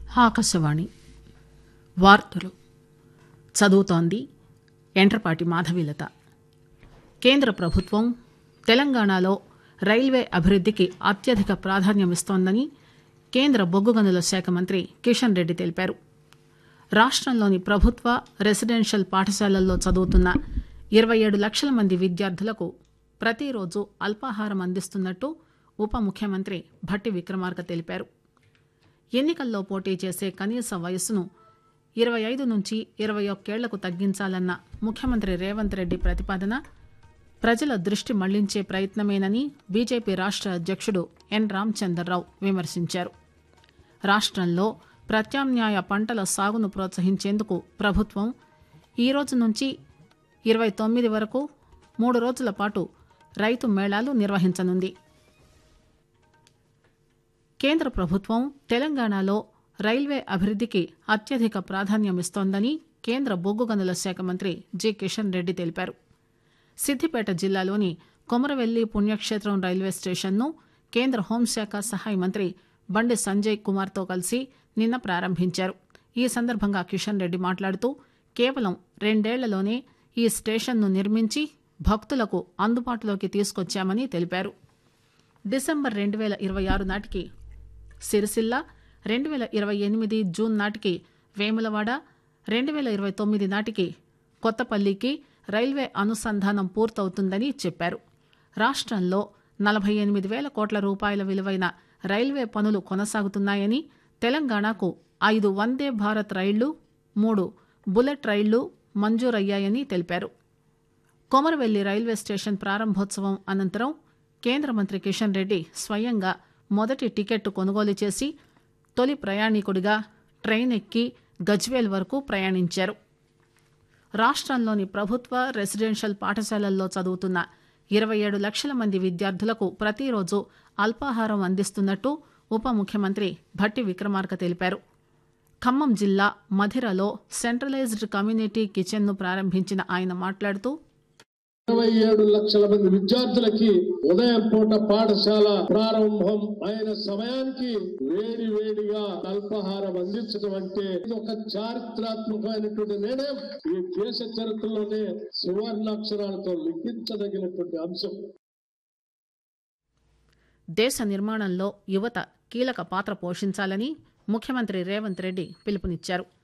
ఆకాశవాణి వార్తలు చదువుతోంది ఎంట్రపాటి మాధవీలత కేంద్ర ప్రభుత్వం తెలంగాణలో రైల్వే అభివృద్దికి అత్యధిక ప్రాధాన్యమిస్తోందని కేంద్ర బొగ్గు గనుల శాఖ మంత్రి కిషన్ రెడ్డి తెలిపారు రాష్టంలోని ప్రభుత్వ రెసిడెన్షియల్ పాఠశాలల్లో చదువుతున్న ఇరవై ఏడు లక్షల మంది విద్యార్థులకు ప్రతిరోజు అల్పాహారం అందిస్తున్నట్టు ఉప ముఖ్యమంత్రి భట్టి విక్రమార్క తెలిపారు ఎన్నికల్లో పోటీ చేసే కనీస వయస్సును ఇరవై ఐదు నుంచి ఇరవై ఒక్కేళ్లకు తగ్గించాలన్న ముఖ్యమంత్రి రేవంత్ రెడ్డి ప్రతిపాదన ప్రజల దృష్టి మళ్లించే ప్రయత్నమేనని బీజేపీ రాష్ట అధ్యక్షుడు ఎన్ రామచందర్రావు విమర్శించారు రాష్టంలో ప్రత్యామ్నాయ పంటల సాగును ప్రోత్సహించేందుకు ప్రభుత్వం ఈ రోజు నుంచి ఇరవై తొమ్మిది వరకు మూడు రోజుల పాటు రైతు మేళాలు నిర్వహించనుంది కేంద్ర ప్రభుత్వం తెలంగాణలో రైల్వే అభివృద్దికి అత్యధిక ప్రాధాన్యమిస్తోందని కేంద్ర బొగ్గు గనుల శాఖ మంత్రి జి కిషన్ రెడ్డి తెలిపారు సిద్దిపేట జిల్లాలోని కొమరవెల్లి పుణ్యక్షేత్రం రైల్వే స్టేషన్ను కేంద్ర హోంశాఖ సహాయ మంత్రి బండి సంజయ్ కుమార్తో కలిసి నిన్న ప్రారంభించారు ఈ సందర్భంగా కిషన్ రెడ్డి మాట్లాడుతూ కేవలం రెండేళ్లలోనే ఈ స్టేషన్ను నిర్మించి భక్తులకు అందుబాటులోకి తీసుకొచ్చామని తెలిపారు డిసెంబర్ రెండు వేల ఇరవై ఆరు నాటికి సిరిసిల్ల రెండు వేల ఇరవై ఎనిమిది జూన్ నాటికి వేములవాడ రెండు వేల ఇరవై తొమ్మిది నాటికి కొత్తపల్లికి రైల్వే అనుసంధానం పూర్తవుతుందని చెప్పారు రాష్టంలో నలభై ఎనిమిది వేల కోట్ల రూపాయల విలువైన రైల్వే పనులు కొనసాగుతున్నాయని తెలంగాణకు ఐదు వందే భారత్ రైళ్లు మూడు బుల్లెట్ రైళ్లు మంజూరయ్యాయని తెలిపారు కొమరవెల్లి రైల్వే స్టేషన్ ప్రారంభోత్సవం అనంతరం కేంద్ర మంత్రి కిషన్ రెడ్డి స్వయంగా మొదటి టికెట్ కొనుగోలు చేసి తొలి ప్రయాణికుడిగా ట్రైన్ ఎక్కి గజ్వేల్ వరకు ప్రయాణించారు రాష్టంలోని ప్రభుత్వ రెసిడెన్షియల్ పాఠశాలల్లో చదువుతున్న ఇరవై ఏడు లక్షల మంది విద్యార్థులకు ప్రతిరోజు అల్పాహారం అందిస్తున్నట్టు ఉప ముఖ్యమంత్రి భట్టి విక్రమార్క తెలిపారు ఖమ్మం జిల్లా మధిరలో సెంట్రలైజ్డ్ కమ్యూనిటీ కిచెన్ను ప్రారంభించిన ఆయన మాట్లాడుతూ ఇరవై ఏడు లక్షల మంది విద్యార్థులకి ఉదయం పూట పాఠశాల ప్రారంభం అయిన సమయానికి వేడి వేడిగా అల్పాహారం అందించడం అంటే ఇది ఒక చారిత్రాత్మకమైనటువంటి నిర్ణయం ఈ దేశ చరిత్రలోనే సువర్ణాక్షరాలతో లిఖించదగినటువంటి అంశం దేశ నిర్మాణంలో యువత కీలక పాత్ర పోషించాలని ముఖ్యమంత్రి రేవంత్ రెడ్డి పిలుపునిచ్చారు